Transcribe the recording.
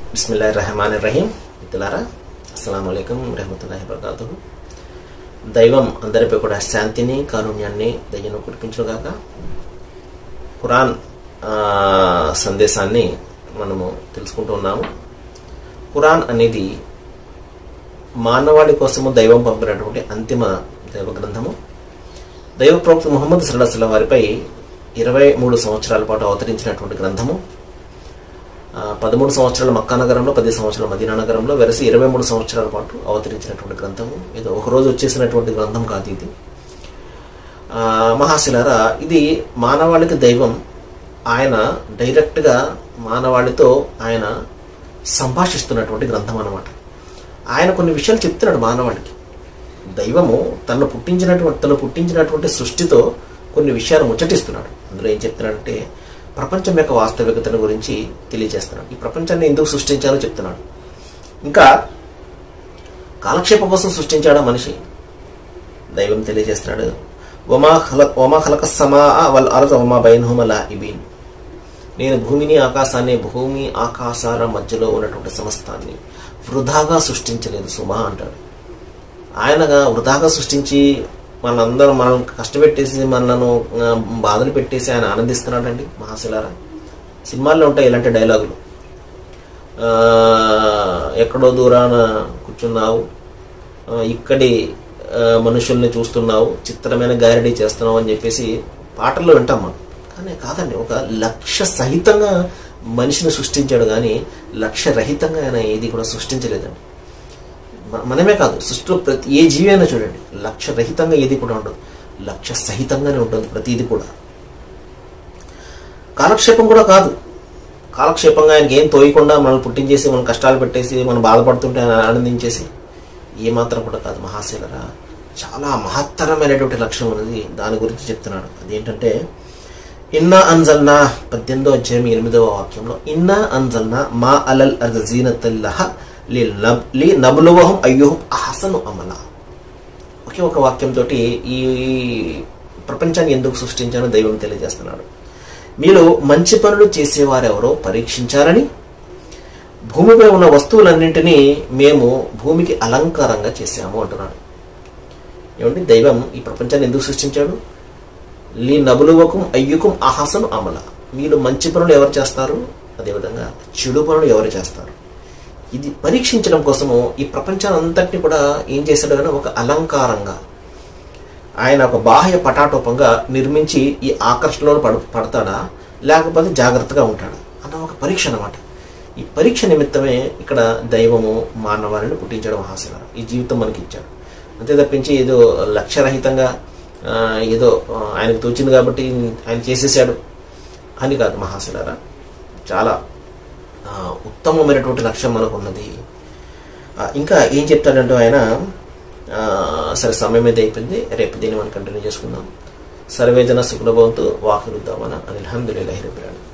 బిస్మిల్లా రహమాన్ రహీం మిత్రులారా అస్సలం అయికం రహమతుల్లాహి వబర్కాతు దైవం అందరిపై కూడా శాంతిని కారుణ్యాన్ని దయ్యను కురిపించుగాక ఖురాన్ ఆ, సందేశాన్ని మనము తెలుసుకుంటూ ఉన్నాము ఖురాన్ అనేది మానవాళి కోసము దైవం పంపినటువంటి అంతిమ దైవ గ్రంథము దైవ ప్రవక్త ముహమ్మద్ సల్లాహ్ వారిపై ఇరవై మూడు సంవత్సరాల పాటు అవతరించినటువంటి గ్రంథము ఆ, పదమూడు సంవత్సరాల మక్కా నగరంలో పది సంవత్సరాల మదీనా నగరంలో వెరసి ఇరవై మూడు సంవత్సరాల పాటు అవతరించినటువంటి గ్రంథము ఇది ఒకరోజు వచ్చేసినటువంటి గ్రంథం కాదు ఇది ఆ, మహాశిలారా ఇది మానవాళికి దైవం ఆయన డైరెక్ట్గా మానవాళితో ఆయన సంభాషిస్తున్నటువంటి గ్రంథం అన్నమాట ఆయన కొన్ని విషయాలు చెప్తున్నాడు మానవాళికి దైవము తను పుట్టించినటువంటి తను పుట్టించినటువంటి సృష్టితో కొన్ని విషయాలు ముచ్చటిస్తున్నాడు అందులో ఏం చెప్తున్నాడంటే ప్రపంచం యొక్క వాస్తవికతను గురించి తెలియజేస్తున్నాడు ఈ ప్రపంచాన్ని ఎందుకు సృష్టించాలో చెప్తున్నాడు ఇంకా కాలక్షేపం కోసం సృష్టించాడా మనిషి దైవం తెలియజేస్తున్నాడు ఒమా ఖల ఒమా ఖలక సమా వల్ అరజ ఒమా బైన్హుమ లాఇబీన్ నేను భూమిని ఆకాశాన్ని భూమి ఆకాశాల మధ్యలో ఉన్నటువంటి సమస్తాన్ని వృధాగా సృష్టించలేదు సుమా అంటాడు ఆయనగా వృధాగా సృష్టించి మనందరం మనం కష్టపెట్టేసి మనను ఆ, బాధలు పెట్టేసి ఆయన ఆనందిస్తున్నాడండి మహాశిలారా సినిమాల్లో ఉంటాయి ఇలాంటి డైలాగులు ఆ, ఎక్కడో దూరాన కూర్చున్నావు ఆ, ఇక్కడి ఆ, మనుషుల్ని చూస్తున్నావు చిత్రమైన గారడీ చేస్తున్నావు అని చెప్పేసి పాటల్లో వింటాం మనం కానీ కాదండి ఒక లక్ష్య సహితంగా మనిషిని సృష్టించాడు కానీ లక్ష్య రహితంగా ఆయన ఏది కూడా సృష్టించలేదండి మ- మనమే కాదు సృష్టిలో ప్రతి ఏ జీవి అయినా చూడండి లక్ష్య రహితంగా ఏది కూడా ఉండదు లక్ష్య సహితంగానే ఉంటుంది ప్రతిది కూడా కాలక్షేపం కూడా కాదు కాలక్షేపంగా ఆయనకి ఏం తోయకుండా మనల్ని పుట్టించేసి మనం కష్టాలు పెట్టేసి మనం బాధపడుతుంటే ఆయన ఆనందించేసి ఏమాత్రం కూడా కాదు మహాశీలరా చాలా మహత్తరమైనటువంటి లక్ష్యం అనేది దాని గురించి చెప్తున్నాడు అదేంటంటే ఇన్నా అన్జల్నా పద్దెనిమిదో అధ్యాయం ఎనిమిదవ వాక్యంలో ఇన్నా అన్జల్నా మా అలల్ అజీనతల్లహ లి నబ్ లి నబులువహం అయ్యుహం అహసను అమల ఒకే ఒక వాక్యంతో ఈ ప్రపంచాన్ని ఎందుకు సృష్టించానో దైవం తెలియజేస్తున్నాడు మీలో మంచి పనులు చేసేవారెవరో పరీక్షించాలని భూమిపై ఉన్న వస్తువులన్నింటినీ మేము భూమికి అలంకారంగా చేశాము అంటున్నాడు ఏమండి దైవం ఈ ప్రపంచాన్ని ఎందుకు సృష్టించాడు లీ నబులువకం అయ్యుకం అహసను అమల మీరు మంచి పనులు ఎవరు చేస్తారు అదేవిధంగా చెడు పనులు ఎవరు చేస్తారు ఇది పరీక్షించడం కోసము ఈ ప్రపంచాన్ని అంతటిని కూడా ఏం చేశాడు కానీ ఒక అలంకారంగా ఆయన ఒక బాహ్య పటాటోపంగా నిర్మించి ఈ ఆకర్షణలో పడ పడతాడా లేకపోతే జాగ్రత్తగా ఉంటాడా అన్న ఒక పరీక్ష అన్నమాట ఈ పరీక్ష నిమిత్తమే ఇక్కడ దైవము మానవాళిని పుట్టించడం హాస్య ఈ జీవితం మనకి ఇచ్చాడు అంతే తప్పించి ఏదో లక్ష్యరహితంగా ఆ, ఏదో ఆ, ఆయనకు తోచింది కాబట్టి ఆయన చేసేసాడు అని కాదు మహాశిలారా చాలా ఆ, ఉత్తమమైనటువంటి లక్ష్యం మనకు ఉన్నది ఆ, ఇంకా ఏం చెప్తాడంటే ఆయన ఆ, సరే సమయం అయితే అయిపోయింది రేపు దీన్ని మనం కంటిన్యూ చేసుకుందాం సర్వేజన సుఖలభవంతు వాకిరుద్దామన అని అల్హమ్దుల్లాహి రబ్బిల్ ఆలమీన్